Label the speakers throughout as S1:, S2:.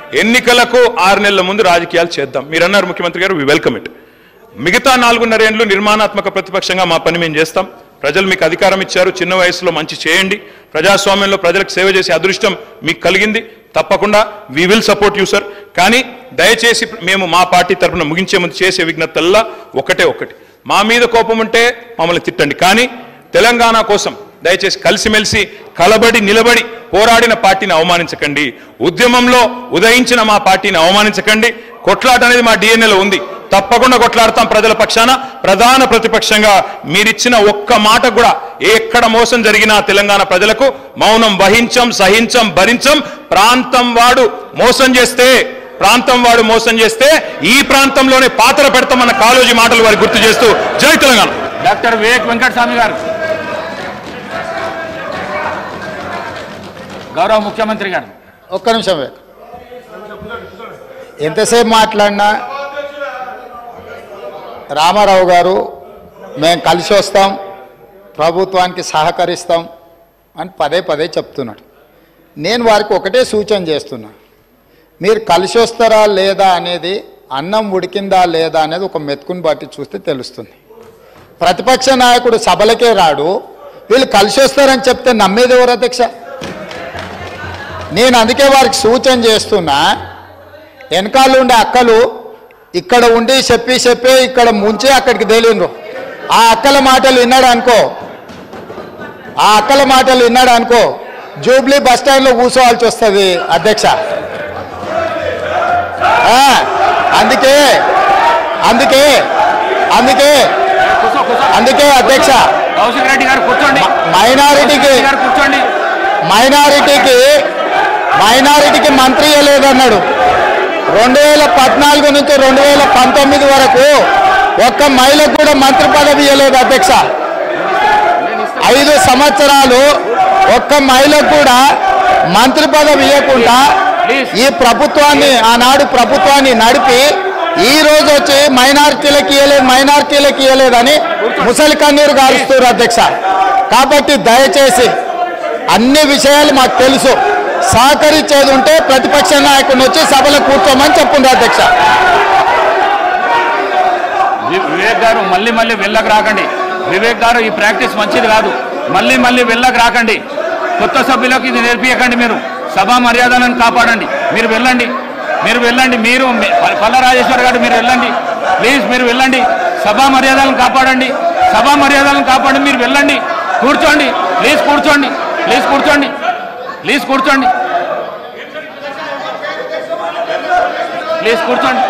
S1: ఎన్నికలకు ఆరు నెలల ముందు రాజకీయాలు చేద్దాం మీరు అన్నారు ముఖ్యమంత్రి గారు వి వెల్కమ్ ఇట్ మిగతా నాలుగున్నర ఏండ్లు నిర్మాణాత్మక ప్రతిపక్షంగా మా పని మేము చేస్తాం ప్రజలు మీకు అధికారం ఇచ్చారు చిన్న వయసులో మంచి చేయండి ప్రజాస్వామ్యంలో ప్రజలకు సేవ చేసే అదృష్టం మీకు కలిగింది తప్పకుండా we will support you sir కానీ దయచేసి మేము మా పార్టీ తరఫున ముగించే ముందు చేసే విజ్ఞతల్లా ఒకటే ఒకటి మా మీద కోపం ఉంటే మమ్మల్ని తిట్టండి కానీ తెలంగాణ కోసం దయచేసి కలిసిమెలిసి కలబడి నిలబడి పోరాడిన పార్టీని అవమానించకండి ఉద్యమంలో ఉదయించిన మా పార్టీని అవమానించకండి కొట్లాట అనేది మా డిఎన్ఏలో ఉంది తప్పకుండా కొట్లాడతాం ప్రజల పక్షాన ప్రధాన ప్రతిపక్షంగా మీరిచ్చిన ఒక్క మాట కూడా ఎక్కడ మోసం జరిగినా తెలంగాణ ప్రజలకు మౌనం వహించం సహించం భరించం ప్రాంతం వాడు మోసం చేస్తే ప్రాంతం వాడు మోసం చేస్తే ఈ ప్రాంతంలోనే పాత్ర పెడతామన్న కాలోజీ మాటలు వారికి గుర్తు చేస్తూ జై తెలంగాణ
S2: డాక్టర్ వివేక్ వెంకటస్వామి గారు గౌరవ ముఖ్యమంత్రి గారు
S3: ఒక్క నిమిషం వివేక్. ఎంతసేపు మాట్లాడినా రామారావు గారు మేము కలిసి వస్తాం ప్రభుత్వానికి సహకరిస్తాం అని పదే పదే చెప్తున్నాడు నేను వారికి ఒకటే సూచన చేస్తున్నా మీరు కలిసి వస్తారా లేదా అనేది అన్నం ఉడికిందా లేదా అనేది ఒక మెతుకుని బట్టి చూస్తే తెలుస్తుంది ప్రతిపక్ష నాయకుడు సభలకే రాడు వీళ్ళు కలిసి వస్తారని చెప్తే నమ్మేది ఎవరు అధ్యక్ష నేను అందుకే వారికి సూచన చేస్తున్నా వెనకాల ఉండే అక్కలు ఇక్కడ ఉండి చెప్పి చెప్పి ఇక్కడ ముంచి అక్కడికి తేలిండ్రు ఆ అక్కల మాటలు విన్నాడు అనుకో ఆ అక్కల మాటలు విన్నాడు అనుకో జూబ్లీ బస్ స్టాండ్లో కూర్చోవాల్సి వస్తుంది అధ్యక్ష ఆ, అందుకే అందుకే అందుకే
S2: కూర్చో కూర్చో
S3: అందుకే అధ్యక్ష
S2: కౌశిక్ రెడ్డి గారు కూర్చోండి
S3: మైనారిటీకి
S2: కౌశిక్ రెడ్డి గారు కూర్చోండి
S3: మైనారిటీకి మైనారిటీకి మంత్రి ఇవ్వలేదన్నాడు రెండు వేల పద్నాలుగు నుంచి రెండు వేల పంతొమ్మిది వరకు ఒక్క మహిళకు కూడా మంత్రి పదవి ఇవ్వలేదు అధ్యక్ష ఐదు సంవత్సరాలు ఒక్క మహిళకు కూడా మంత్రి పదవి ఇవ్వకుండా ఈ ప్రభుత్వాన్ని ఆనాడు ప్రభుత్వాన్ని నడిపి ఈ రోజు వచ్చి మైనారిటీలకు ఇవ్వలేదు మైనారిటీలకు ఇవ్వలేదని ముసలి కన్నీరు గారుస్తారు అధ్యక్ష కాబట్టి దయచేసి అన్ని విషయాలు మాకు తెలుసు సహకరించేది ఉంటే ప్రతిపక్ష నాయకుడిని వచ్చి సభలో కూర్చోమని చెప్పుండ్రు అధ్యక్ష
S2: వి- వివేక్ గారు మళ్ళీ మళ్ళీ వెళ్ళకు రాకండి వివేక్ గారు ఈ ప్రాక్టీస్ మంచిది కాదు మళ్ళీ మళ్ళీ వెళ్ళకు రాకండి కొత్త సభ్యులకు ఇది నేర్పించకండి మీరు సభా మర్యాదలను కాపాడండి మీరు వెళ్ళండి మీరు వెళ్ళండి మీరు మీ- ప- పల్ల రాజేశ్వర్ గారు మీరు వెళ్ళండి ప్లీజ్ మీరు వెళ్ళండి సభా మర్యాదలను కాపాడండి సభా మర్యాదలను కాపాడండి మీరు వెళ్ళండి కూర్చోండి ప్లీజ్ కూర్చోండి ప్లీజ్ కూర్చోండి ప్లీజ్ కూర్చోండి ప్లీజ్ కూర్చోండి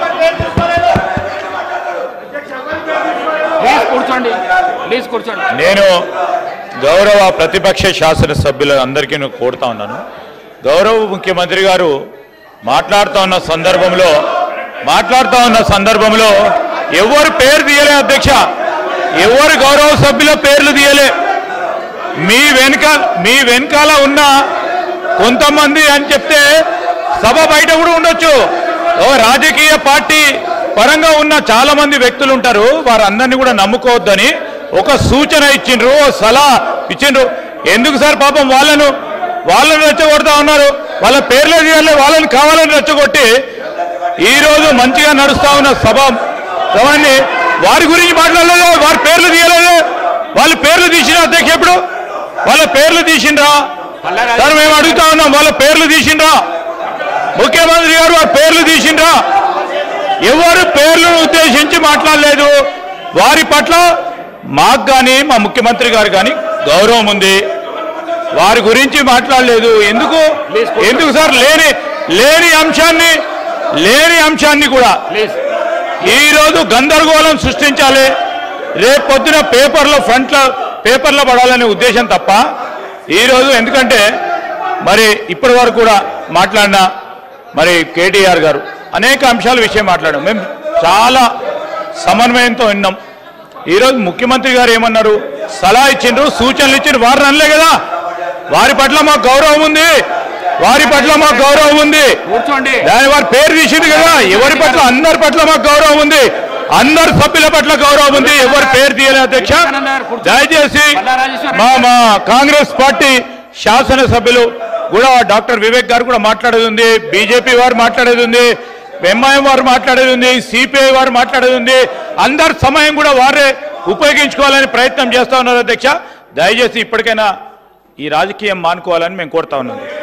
S2: ప్లీజ్ కూర్చోండి ప్లీజ్ కూర్చోండి
S4: నేను గౌరవ ప్రతిపక్ష శాసనసభ్యులందరికీ నేను కోరుతా ఉన్నాను గౌరవ ముఖ్యమంత్రి గారు మాట్లాడుతూ ఉన్న సందర్భంలో మాట్లాడుతూ ఉన్న సందర్భంలో ఎవరు పేరు తీయలే అధ్యక్ష ఎవరు గౌరవ సభ్యుల పేర్లు తీయలే మీ వెనుక మీ వెనకాల ఉన్న కొంతమంది అని చెప్తే సభ బయట కూడా ఉండొచ్చు ఓ రాజకీయ పార్టీ పరంగా ఉన్న చాలా మంది వ్యక్తులు ఉంటారు వారందరినీ కూడా నమ్ముకోవద్దని ఒక సూచన ఇచ్చిండ్రు ఓ సలహా ఇచ్చిండ్రు ఎందుకు సార్ పాపం వాళ్ళను వాళ్ళని రెచ్చగొడతా ఉన్నారు వాళ్ళ పేర్లే తీయాలి వాళ్ళని కావాలని రెచ్చగొట్టి ఈ రోజు మంచిగా నడుస్తా ఉన్న సభ సభని వారి గురించి మాట్లాడలేదు వారి పేర్లు తీయలేదు వాళ్ళ పేర్లు తీసిన అధ్యక్ష ఎప్పుడు వాళ్ళ పేర్లు తీసిండ్రా సార్ మేము అడుగుతా ఉన్నాం వాళ్ళ పేర్లు తీసిండ్రా ముఖ్యమంత్రి గారు వారి పేర్లు తీసిండ్రా ఎవరు పేర్లను ఉద్దేశించి మాట్లాడలేదు వారి పట్ల మాకు కానీ మా ముఖ్యమంత్రి గారు కానీ గౌరవం ఉంది వారి గురించి మాట్లాడలేదు ఎందుకు ఎందుకు సార్ లేని లేని అంశాన్ని లేని అంశాన్ని కూడా
S2: ప్లీజ్
S4: ఈ రోజు గందరగోళం సృష్టించాలి రేపు పొద్దున పేపర్లో ఫ్రంట్లో పేపర్లో పడాలనే ఉద్దేశం తప్ప ఈ రోజు ఎందుకంటే మరి ఇప్పటి వరకు కూడా మాట్లాడిన మరి కేటీఆర్ గారు అనేక అంశాల విషయం మాట్లాడాం మేము చాలా సమన్వయంతో విన్నాం ఈరోజు ముఖ్యమంత్రి గారు ఏమన్నారు సలహా ఇచ్చిండ్రు సూచనలు ఇచ్చిండ్రు వారిని అనలే కదా వారి పట్ల మాకు గౌరవం ఉంది వారి పట్ల మాకు గౌరవం ఉంది
S2: కూర్చోండి
S4: దాని వారి పేరు తీసింది కదా ఎవరి పట్ల అందరి పట్ల మాకు గౌరవం ఉంది అందరు సభ్యుల పట్ల గౌరవం ఉంది ఎవరి పేరు తీయలేదు అధ్యక్ష దయచేసి మా మా కాంగ్రెస్ పార్టీ శాసనసభ్యులు కూడా డాక్టర్ వివేక్ గారు కూడా మాట్లాడేది ఉంది బీజేపీ వారు మాట్లాడేది ఉంది ఎంఐఎం వారు మాట్లాడేది ఉంది సిపిఐ వారు మాట్లాడేది ఉంది అందరి సమయం కూడా వారే ఉపయోగించుకోవాలని ప్రయత్నం చేస్తా ఉన్నారు అధ్యక్ష దయచేసి ఇప్పటికైనా ఈ రాజకీయం మానుకోవాలని మేము కోరుతా ఉన్నాం